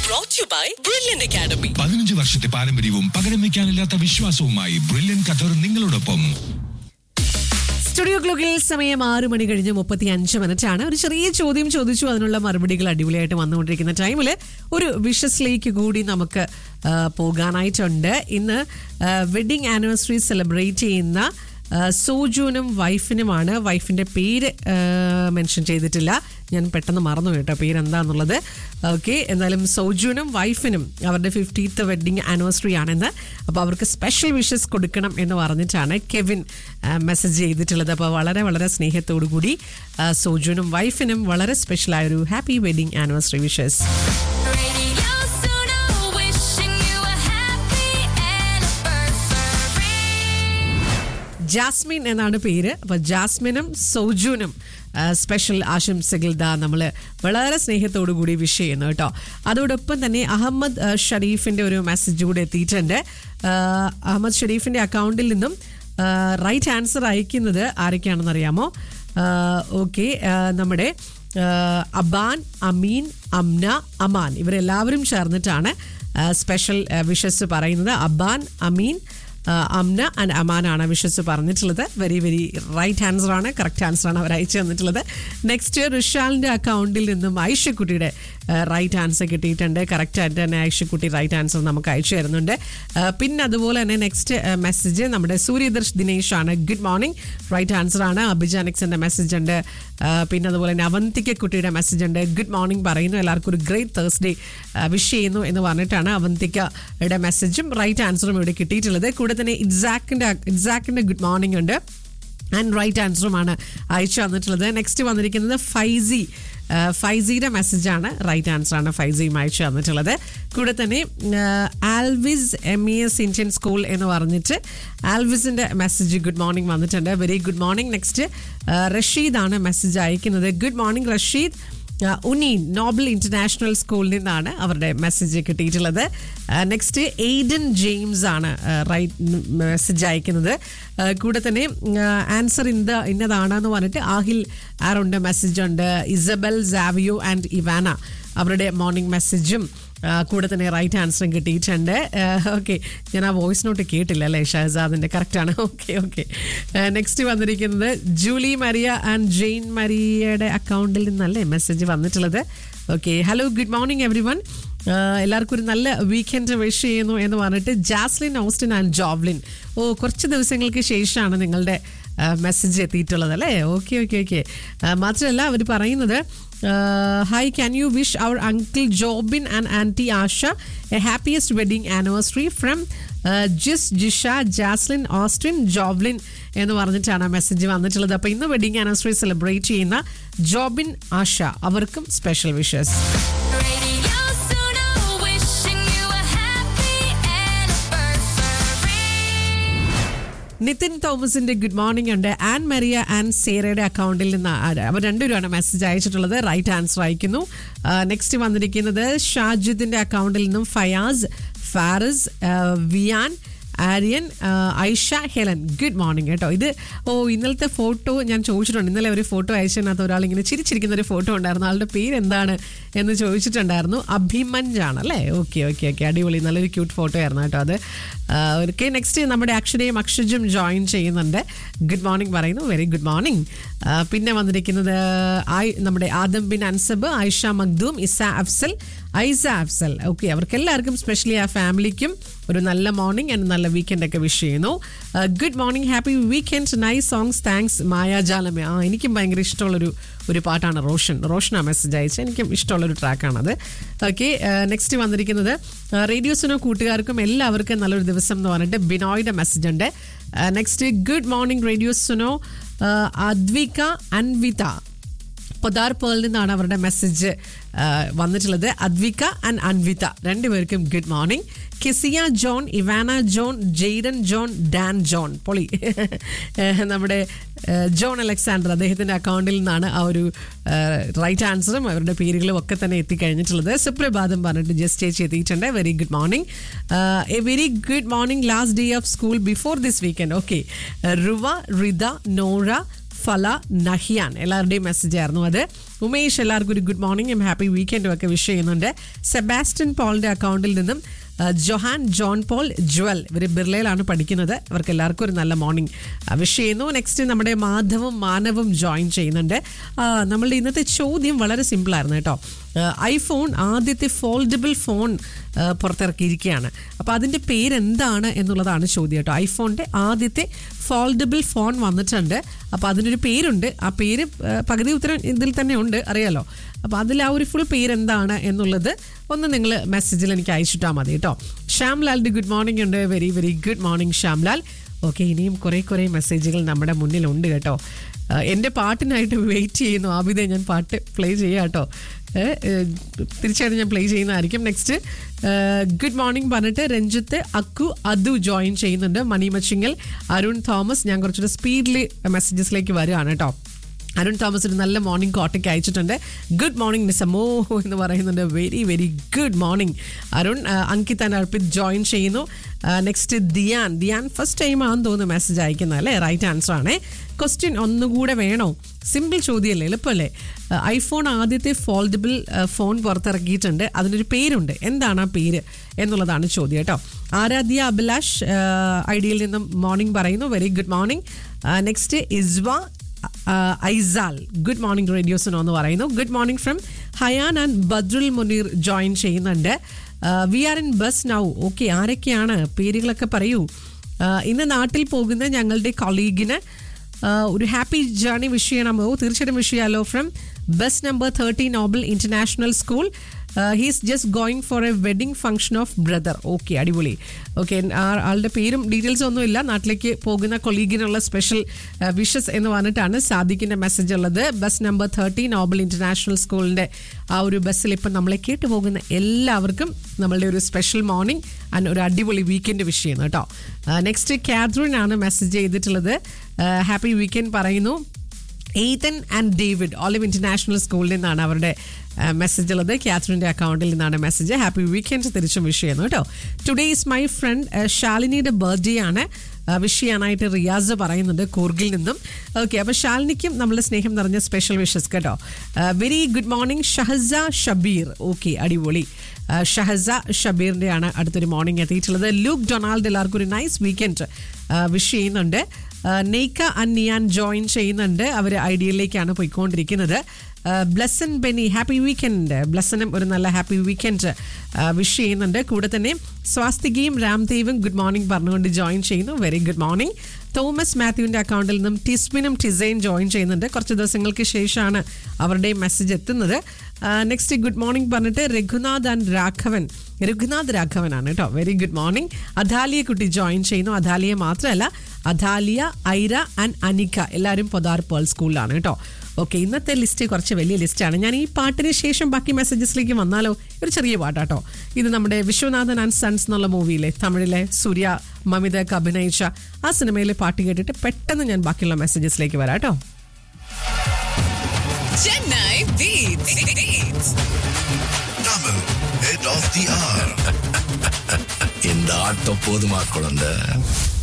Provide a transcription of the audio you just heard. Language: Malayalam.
brought to you by Brilliant Academy. പതിനഞ്ച് വർഷത്തെ പാരമ്പര്യവും പകരം വെക്കാനില്ലാത്ത വിശ്വാസവുമായി ബ്രില്യൻ ഖത്തർ നിങ്ങളോടൊപ്പം സ്റ്റുഡിയോ ക്ലോക്കിൽ സമയം ആറ് മണി കഴിഞ്ഞ് മുപ്പത്തി അഞ്ച് മിനിറ്റ് ആണ് ഒരു ചെറിയ ചോദ്യം ചോദിച്ചു അതിനുള്ള മറുപടികൾ അടിപൊളിയായിട്ട് വന്നുകൊണ്ടിരിക്കുന്ന ടൈമിൽ ഒരു വിഷസിലേക്ക് കൂടി നമുക്ക് ആ, പോകാനായിട്ടുണ്ട് ഇന്ന് വെഡിങ് ആനിവേഴ്സറി സെലിബ്രേറ്റ് ചെയ്യുന്ന ആ, സോജുവിനും വൈഫിനുമാണ് വൈഫിന്റെ പേര് മെൻഷൻ ചെയ്തിട്ടില്ല ഞാൻ പെട്ടെന്ന് മറന്നു കേട്ടോ പേര് എന്താന്നുള്ളത് ഓക്കെ എന്തായാലും സോജുവിനും വൈഫിനും അവരുടെ ഫിഫ്റ്റീത്ത് വെഡിങ് ആനിവേഴ്സറി ആണെന്ന് അപ്പോൾ അവർക്ക് സ്പെഷ്യൽ വിഷസ് കൊടുക്കണം എന്ന് പറഞ്ഞിട്ടാണ് കെവിൻ മെസ്സേജ് ചെയ്തിട്ടുള്ളത് അപ്പോൾ വളരെ വളരെ സ്നേഹത്തോടു കൂടി ആ, സോജുവിനും വൈഫിനും വളരെ സ്പെഷ്യലായ ഒരു happy wedding anniversary wishes Radio Suno, wishing you a happy anniversary. Jasmine എന്നാണ് പേര് അപ്പോൾ ജാസ്മിനും സോജുനും സ്പെഷ്യൽ ആശംസകൾ ദാ നമ്മൾ വളരെ സ്നേഹത്തോടു കൂടി വിഷ് ചെയ്യുന്നു കേട്ടോ അതോടൊപ്പം തന്നെ അഹമ്മദ് ആ, ഷരീഫിന്റെ ഒരു മെസ്സേജ് കൂടെ എത്തിയിട്ടുണ്ട് ആ, അഹമ്മദ് ഷരീഫിന്റെ അക്കൗണ്ടിൽ നിന്നും റൈറ്റ് ആൻസർ അയക്കുന്നത് ആരൊക്കെയാണെന്ന് അറിയാമോ ഓക്കെ നമ്മുടെ ആ, അബാൻ അമീൻ അംന അമാൻ ഇവരെല്ലാവരും ചേർന്നിട്ടാണ് സ്പെഷ്യൽ വിഷസ് പറയുന്നത് അബാൻ അമീൻ ആ, അംന ആൻഡ് അമാനാണ് വിഷസ് പറഞ്ഞിട്ടുള്ളത് വെരി വെരി റൈറ്റ് ആൻസർ ആണ് കറക്റ്റ് ആൻസർ ആണ് അവർ അയച്ചു തന്നിട്ടുള്ളത് നെക്സ്റ്റ് ഋഷാലിന്റെ അക്കൗണ്ടിൽ നിന്നും ഐഷക്കുട്ടിയുടെ റൈറ്റ് ആൻസർ കിട്ടിയിട്ടുണ്ട് കറക്റ്റ് ആയിട്ട് തന്നെ ഐഷക്കുട്ടി റൈറ്റ് ആൻസർ നമുക്ക് അയച്ചു തരുന്നുണ്ട് ആ, പിന്നെ അതുപോലെ തന്നെ നെക്സ്റ്റ് മെസ്സേജ് നമ്മുടെ സൂര്യദർശ് ദിനേശ് ആണ് ഗുഡ് മോർണിംഗ് റൈറ്റ് ആൻസർ ആണ് അഭിജാനിക്സിന്റെ മെസ്സേജ് ഉണ്ട് ആ, പിന്നെ അതുപോലെ തന്നെ അവന്തിക കുട്ടിയുടെ മെസ്സേജ് ഉണ്ട് ഗുഡ് മോർണിംഗ് പറയുന്നു എല്ലാവർക്കും ഒരു ഗ്രേറ്റ് തേഴ്സ്ഡേ വിഷ് ചെയ്യുന്നു എന്ന് പറഞ്ഞിട്ടാണ് അവന്തികയുടെ മെസ്സേജും റൈറ്റ് ആൻസറും ഇവിടെ കിട്ടിയിട്ടുള്ളത് കൂടെ തന്നെ ഇറ്റ്സാക്കിന്റെ ഇറ്റ്സാക്കിന്റെ ഗുഡ് മോർണിംഗ് ഉണ്ട് ആൻഡ് റൈറ്റ് ആൻസറുമാണ് അയച്ചു തന്നിട്ടുള്ളത് നെക്സ്റ്റ് വന്നിരിക്കുന്നത് ഫൈസി ആ, ഫൈസിയുടെ മെസ്സേജാണ് റൈറ്റ് ആൻസർ ആണ് ഫൈസിയും അയച്ചു തന്നിട്ടുള്ളത് കൂടെ തന്നെ ആ, Alvis M E S Indian School എന്ന് പറഞ്ഞിട്ട് ആൽവിസിന്റെ മെസ്സേജ് ഗുഡ് മോർണിംഗ് വന്നിട്ടുണ്ട് വെരി ഗുഡ് മോർണിംഗ് നെക്സ്റ്റ് റഷീദാണ് മെസ്സേജ് അയക്കുന്നത് ഗുഡ് മോർണിംഗ് റഷീദ് ഉനീൻ നോബൽ ഇന്റർനാഷണൽ സ്കൂളിൽ നിന്നാണ് അവരുടെ മെസ്സേജ് കിട്ടിയിട്ടുള്ളത് നെക്സ്റ്റ് എയ്ഡൻ ജെയിംസ് ആണ് റൈറ്റ് മെസ്സേജ് അയക്കുന്നത് ആ, കൂടെ തന്നെ ആൻസർ ഇന്ന ഇന്നതാണെന്ന് പറഞ്ഞിട്ട് ആഹിൽ ആറുണ്ട് മെസ്സേജ് ഉണ്ട് ഇസബൽ സാവിയോ ആൻഡ് ഇവാന അവരുടെ മോർണിംഗ് മെസ്സേജും ആ, കൂടെ തന്നെ റൈറ്റ് ആൻസറും കിട്ടിയിട്ടുണ്ട് ഓക്കെ ഞാൻ ആ വോയിസ് നോട്ട് കേട്ടില്ല അല്ലേ ഷഹസാദിന്റെ കറക്റ്റ് ആണ് ഓക്കെ ഓക്കെ നെക്സ്റ്റ് വന്നിരിക്കുന്നത് ജൂലി മരിയ ആൻഡ് ജെയിൻ മരിയയുടെ അക്കൗണ്ടിൽ നിന്നല്ലേ മെസ്സേജ് വന്നിട്ടുള്ളത് okay hello good morning everyone എല്ലാവർക്കും ഒരു നല്ല വീക്കെൻഡ് വിഷ് ചെയ്യുന്നു എന്ന് പറഞ്ഞിട്ട് ജാസ്ലിൻ ഓസ്റ്റിൻ ആൻഡ് ജോവ്ലിൻ ഓ കുറച്ച് ദിവസങ്ങൾക്ക് ശേഷമാണ് നിങ്ങളുടെ മെസ്സേജ് എത്തിയിട്ടുള്ളത് അല്ലേ ഓക്കെ ഓക്കെ ഓക്കെ മാത്രമല്ല അവർ പറയുന്നത് hi can you wish our uncle Jobin and aunty Asha a happiest wedding anniversary from Jis Jisha Jaslin Austin ജോബ്ലിൻ എന്ന് പറഞ്ഞിട്ടാണ് മെസ്സേജ് വന്നിട്ടുള്ളത് അപ്പോൾ ഇന്ന് വെഡിങ് ആനിവേഴ്സറി സെലിബ്രേറ്റ് ചെയ്യുന്ന ജോബിൻ ആഷ അവർക്കും special wishes Radio Suno, wishing you a happy anniversary. Nithin തോമസിന്റെ ഗുഡ് മോർണിംഗ് ഉണ്ട് ആൻ മരിയ ആൻ സേറയുടെ അക്കൗണ്ടിൽ നിന്ന് ആ- അവർ രണ്ടുപേരാണ് മെസ്സേജ് അയച്ചിട്ടുള്ളത് റൈറ്റ് ആൻസർ അയക്കുന്നു നെക്സ്റ്റ് വന്നിരിക്കുന്നത് ഷാജിദിന്റെ അക്കൗണ്ടിൽ നിന്നും ഫയാസ് ഫാറിസ് ആ, വിയാൻ ആര്യൻ ആ, ഐഷ ഹെലൻ ഗുഡ് മോർണിംഗ് കേട്ടോ ഇത് ഓ ഇന്നലത്തെ ഫോട്ടോ ഞാൻ ചോദിച്ചിട്ടുണ്ട് ഇന്നലെ ഒരു ഫോട്ടോ അയച്ചതിനകത്ത് ഒരാൾ ഇങ്ങനെ ചിരിച്ചിരിക്കുന്ന ഒരു ഫോട്ടോ ഉണ്ടായിരുന്നു ആളുടെ പേര് എന്താണ് എന്ന് ചോദിച്ചിട്ടുണ്ടായിരുന്നു അഭിമഞ്ചാണ് അല്ലേ ഓക്കെ ഓക്കെ ഓക്കെ അടിപൊളി നല്ലൊരു ക്യൂട്ട് ഫോട്ടോ ആയിരുന്നു കേട്ടോ അത് ഓക്കെ നെക്സ്റ്റ് നമ്മുടെ അക്ഷരയും അക്ഷജും ജോയിൻ ചെയ്യുന്നുണ്ട് ഗുഡ് മോർണിംഗ് പറയുന്നു വെരി ഗുഡ് മോർണിംഗ് പിന്നെ വന്നിരിക്കുന്നത് ആയ്- നമ്മുടെ ആദം ബിൻ അൻസബ് ആയിഷ മഖ്ദൂം ഇസ അഫ്സൽ ഐസ അഫ്സൽ ഓക്കെ അവർക്ക് എല്ലാവർക്കും സ്പെഷ്യലി ആ ഫാമിലിക്കും ഒരു നല്ല മോർണിംഗ് ആൻഡ് നല്ല വീക്കെൻഡ് ഒക്കെ വിഷ് ചെയ്യുന്നു good morning happy weekend nice songs thanks മായാജാലമേ ആ എനിക്കും ഭയങ്കര ഇഷ്ടമുള്ളൊരു ഒരു പാട്ടാണ് റോഷൻ റോഷനാ മെസ്സേജ് അയച്ചത് എനിക്കും ഇഷ്ടമുള്ളൊരു ട്രാക്കാണത് ഓക്കെ നെക്സ്റ്റ് വന്നിരിക്കുന്നത് റേഡിയോസിനോ കൂട്ടുകാർക്കും എല്ലാവർക്കും നല്ലൊരു ദിവസം എന്ന് പറഞ്ഞിട്ട് ബിനോയുടെ മെസ്സേജ് ഉണ്ട് next good morning Radio Suno Advika Anvitha Podar പേളിൽ നിന്നാണ് അവരുടെ മെസ്സേജ് വന്നിട്ടുള്ളത് അദ്വിക ആൻഡ് അൻവിത രണ്ടുപേർക്കും good morning Kizia John Ivana John Jaiden John Dan John പൊളി ഏഹ് നമ്മുടെ ഏഹ് ജോൺ അലക്സാണ്ടർ അദ്ദേഹത്തിന്റെ അക്കൗണ്ടിൽ നിന്നാണ് ആ ഒരു റൈറ്റ് ആൻസറും അവരുടെ പേരുകളും ഒക്കെ തന്നെ എത്തിക്കഴിഞ്ഞിട്ടുള്ളത് സുപ്രഭാതം പറഞ്ഞിട്ട് ജസ്റ്റ് ചേച്ചി എത്തിയിട്ടുണ്ട് very good morning a very good morning last day of school before this weekend okay Ruva Ritha Nora Fala Nahiyan എല്ലാവരുടെയും മെസ്സേജ് ആയിരുന്നു അത് ഉമേഷ് എല്ലാവർക്കും ഒരു ഗുഡ് മോർണിംഗും ഹാപ്പി വീക്കെൻഡും ഒക്കെ വിഷ് ചെയ്യുന്നുണ്ട് സെബാസ്റ്റ്യൻ പോളിന്റെ അക്കൗണ്ടിൽ നിന്നും ആ, ജൊഹാൻ ജോൺ പോൾ ജുവൽ ഇവർ ബിർളയിലാണ് പഠിക്കുന്നത് അവർക്ക് എല്ലാവർക്കും ഒരു നല്ല മോർണിംഗ് വിഷ് ചെയ്യുന്നു നെക്സ്റ്റ് നമ്മുടെ മാധവും മാനവും ജോയിൻ ചെയ്യുന്നുണ്ട് ആ, നമ്മളുടെ ഇന്നത്തെ ചോദ്യം വളരെ സിമ്പിളായിരുന്നു കേട്ടോ ഐഫോൺ ആദ്യത്തെ ഫോൾഡബിൾ ഫോൺ ആ, പുറത്തിറക്കിയിരിക്കുകയാണ് അപ്പോൾ അതിൻ്റെ പേരെന്താണ് എന്നുള്ളതാണ് ചോദ്യം കേട്ടോ ഐഫോണിൻ്റെ ആദ്യത്തെ ഫോൾഡബിൾ ഫോൺ വന്നിട്ടുണ്ട് അപ്പോൾ അതിനൊരു പേരുണ്ട് ആ പേര് ആ, പകുതി ഉത്തരം ഇതിൽ തന്നെ ഉണ്ട് അറിയാലോ അപ്പോൾ അതിൽ ആ ഒരു ഫുൾ പേരെന്താണ് എന്നുള്ളത് ഒന്ന് നിങ്ങൾ മെസ്സേജിൽ എനിക്ക് അയച്ചിട്ടാൽ മതി കേട്ടോ ശ്യാംലാലിൻ്റെ ഗുഡ് മോർണിംഗ് ഉണ്ട് very very good morning Shyamlal okay ഇനിയും കുറേ കുറേ മെസ്സേജുകൾ നമ്മുടെ മുന്നിലുണ്ട് കേട്ടോ ആ, എൻ്റെ പാട്ടിനായിട്ട് വെയിറ്റ് ചെയ്യുന്നു ആബിദെ ഞാൻ പാട്ട് പ്ലേ ചെയ്യാം കേട്ടോ ഏ, ഏ, തീർച്ചയായിട്ടും ഞാൻ പ്ലേ ചെയ്യുന്നതായിരിക്കും നെക്സ്റ്റ് ഗുഡ് മോർണിംഗ് പറഞ്ഞിട്ട് രഞ്ജിത്ത് അക്കു അദു ജോയിൻ ചെയ്യുന്നുണ്ട് മണി മച്ചിങ്ങൽ അരുൺ തോമസ് ഞാൻ കുറച്ചുകൂടെ സ്പീഡിൽ മെസ്സേജസിലേക്ക് വരികയാണ് കേട്ടോ അരുൺ തോമസ് ഒരു നല്ല മോർണിംഗ് കോട്ടയ്ക്ക് അയച്ചിട്ടുണ്ട് ഗുഡ് മോർണിംഗ് നിസമോ എന്ന് പറയുന്നുണ്ട് very very good morning Arun ആ, അങ്കിത് ആൻഡ് അർപ്പിത് ജോയിൻ ചെയ്യുന്നു next Diyan Diyan first time ആണെന്ന് തോന്നുന്നു മെസ്സേജ് അയക്കുന്നത് അല്ലേ റൈറ്റ് ആൻസർ ആണേ ക്വസ്റ്റ്യൻ ഒന്നുകൂടെ വേണോ സിമ്പിൾ ചോദ്യമല്ലേ എളുപ്പമല്ലേ ഐഫോൺ ആദ്യത്തെ ഫോൾഡബിൾ ഫോൺ പുറത്തിറക്കിയിട്ടുണ്ട് അതിനൊരു പേരുണ്ട് എന്താണ് ആ പേര് എന്നുള്ളതാണ് ചോദ്യം കേട്ടോ ആരാധ്യ അഭിലാഷ് ഐഡിയയിൽ നിന്നും മോർണിംഗ് പറയുന്നു very good morning next Iswa Aisal good morning Radio Suno എന്ന് പറയുന്നു good morning from Hayan and Badrul Muneer join ചെയ്യുന്നുണ്ട് we are in bus now okay ആരൊക്കെയാണ് പേരുകളൊക്കെ പറയൂ ആ, ഇന്ന് നാട്ടിൽ പോകുന്ന ഞങ്ങളുടെ കൊളീഗിന് ഒരു ഹാപ്പി ജേർണി വിഷ് ചെയ്യണമോ തീർച്ചയായിട്ടും വിഷ് ചെയ്യാലോ from bus number thirty Noble International School he's just going for a wedding function of brother okay അടിപൊളി ഓക്കെ ആളുടെ പേരും ഡീറ്റെയിൽസ് ഒന്നുമില്ല നാട്ടിലേക്ക് പോകുന്ന കൊളീഗിനുള്ള സ്പെഷ്യൽ വിഷസ് എന്ന് പറഞ്ഞിട്ടാണ് സാദിഖിന്റെ മെസ്സേജ് ഉള്ളത് bus number thirty Noble International സ്കൂളിന്റെ ആ ഒരു ബസ്സിൽ ഇപ്പം നമ്മളെ കേട്ടു പോകുന്ന എല്ലാവർക്കും നമ്മളുടെ ഒരു സ്പെഷ്യൽ മോർണിംഗ് ആൻഡ് ഒരു അടിപൊളി വീക്കെൻഡ് വിഷ് ചെയ്യുന്നു കേട്ടോ നെക്സ്റ്റ് കാത്രിൻ ആണ് മെസ്സേജ് ചെയ്തിട്ടുള്ളത് ഹാപ്പി വീക്കെൻഡ് പറയുന്നു Ethan and David Olive international സ്കൂളിൽ നിന്നാണ് അവരുടെ മെസ്സേജ് ഉള്ളത് കാത്രിൻ്റെ അക്കൗണ്ടിൽ നിന്നാണ് മെസ്സേജ് ഹാപ്പി വീക്കെൻഡ് തിരിച്ചും വിഷ് ചെയ്യുന്നു കേട്ടോ ടുഡേ ഈസ് മൈ ഫ്രണ്ട് ശാലിനിയുടെ ബർത്ത്ഡേ ആണ് വിഷ് ചെയ്യാനായിട്ട് റിയാസ് പറയുന്നുണ്ട് കൂർഗിൽ നിന്നും ഓക്കെ അപ്പോൾ ശാലിനിക്കും നമ്മളുടെ സ്നേഹം നിറഞ്ഞ സ്പെഷ്യൽ വിഷസ് കേട്ടോ very good morning Shahasa Shabeer okay അടിപൊളി ആ, ഷഹസ ഷബീറിൻ്റെ ആണ് അടുത്തൊരു മോർണിംഗ് എത്തിയിട്ടുള്ളത് ലൂക്ക് ഡൊണാൾഡ് എല്ലാവർക്കും ഒരു നൈസ് വീക്കെൻഡ് വിഷ് ചെയ്യുന്നുണ്ട് ആ, നെയ്ക്ക ആൻഡ് നിയാൻ ജോയിൻ ചെയ്യുന്നുണ്ട് അവർ ഐഡിയയിലേക്കാണ് പോയിക്കൊണ്ടിരിക്കുന്നത് ആ, ബ്ലസ്സൻ ബെനി ഹാപ്പി വീക്കെൻഡ് ബ്ലസ്സനും ഒരു നല്ല ഹാപ്പി വീക്കെൻഡ് വിഷ് ചെയ്യുന്നുണ്ട് കൂടെ തന്നെ സ്വാസ്തികയും രാംദേവും ഗുഡ് മോർണിംഗ് പറഞ്ഞുകൊണ്ട് ജോയിൻ ചെയ്യുന്നു വെരി ഗുഡ് മോർണിംഗ് തോമസ് മാത്യുവിൻ്റെ അക്കൗണ്ടിൽ നിന്നും ടിസ്മിനും ടിസൈൻ ജോയിൻ ചെയ്യുന്നുണ്ട് കുറച്ച് ദിവസങ്ങൾക്ക് ശേഷമാണ് അവരുടെ മെസ്സേജ് എത്തുന്നത് നെക്സ്റ്റ് ഗുഡ് മോർണിംഗ് പറഞ്ഞിട്ട് രഘുനാഥ് ആൻഡ് രാഘവൻ രഘുനാഥ് രാഘവനാണ് കേട്ടോ വെരി ഗുഡ് മോർണിംഗ് അധാലിയ കുട്ടി ജോയിൻ ചെയ്യുന്നു അധാലിയ മാത്രമല്ല അധാലിയ ഐര ആൻഡ് അനിക എല്ലാവരും പൊതാർ പേൾ സ്കൂളിലാണ് കേട്ടോ ഓക്കെ ഇന്നത്തെ ലിസ്റ്റ് കുറച്ച് വലിയ ലിസ്റ്റാണ് ഞാൻ ഈ പാട്ടിന് ശേഷം ബാക്കി മെസ്സേജസിലേക്ക് വന്നാലോ ഒരു ചെറിയ പാട്ടാട്ടോ ഇത് നമ്മുടെ വിശ്വനാഥൻ ആൻഡ് സൺസ് എന്നുള്ള മൂവിയിലെ തമിഴിലെ സൂര്യ മമിതക്ക് അഭിനയിച്ച ആ സിനിമയിലെ പാട്ട് കേട്ടിട്ട് പെട്ടെന്ന് ഞാൻ ബാക്കിയുള്ള മെസ്സേജസിലേക്ക് വരാം കേട്ടോ Chennai Beats. Beats. Tamil, head of the hour. இந்த ஆட்டம் போதுமா குழந்தை